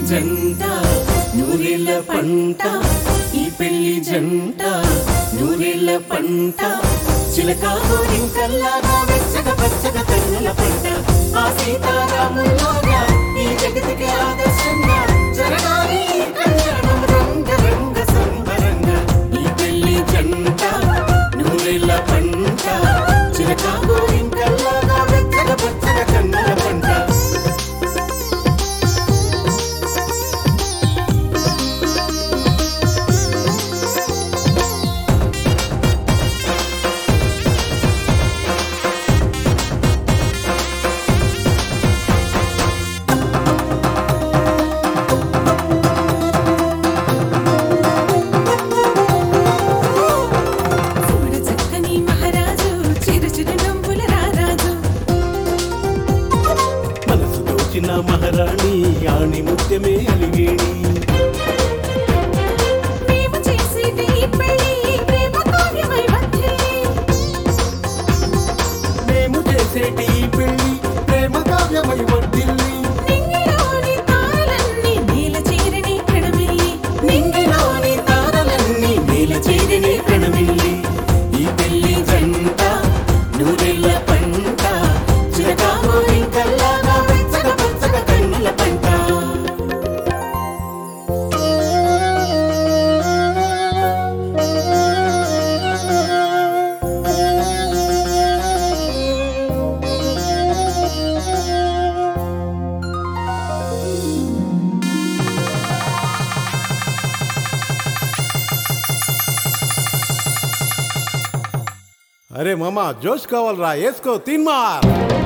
జంట నూరేళ్ల పంట ఈ పెళ్లి జంట నూరేళ్ల పంట చిలక గోరింకల్లాగా వెచ్చగ పచ్చగ కన్నుల పంట ఆ సీతారాముల్లాగా ఈ జగతికి ఆదర్శంగా జరగాలి ఈ కళ్యాణం రంగ రంగ సంబరంగా ఈ పెళ్లి జంట నూరేళ్ల పంట చిలక గోరింకల్లాగా వెచ్చగ పచ్చగ కన్నుల పంట చూడ చక్కని మహారాజు చిరు చిరు నవ్వుల రారాజు మనసు దోచిన మహారాణి ఆణి ముత్యమే అలిగేణి మేము చేసేటి ఈ పెళ్లి ప్రేమ కార్యమై వర్ధిల్లి. మేము చేసేటి ఈ పెళ్లి ప్రేమ కావ్యమై వర్ధిల్లి నింగిలోని తారలన్నీ నేల చేరని ప్రణమిల్లి. నింగిలోని తారలన్నీ నేల చేరిని ప్రణమిల్లి ఈ పెళ్లి జంట నూరెళ్ళ పంట చిరకామో ఇంకల్లాగా వెచ్చగ పచ్చగ కన్నుల పంట అరే మామ జోష్ కావాలరా వేసుకో తీన్మార్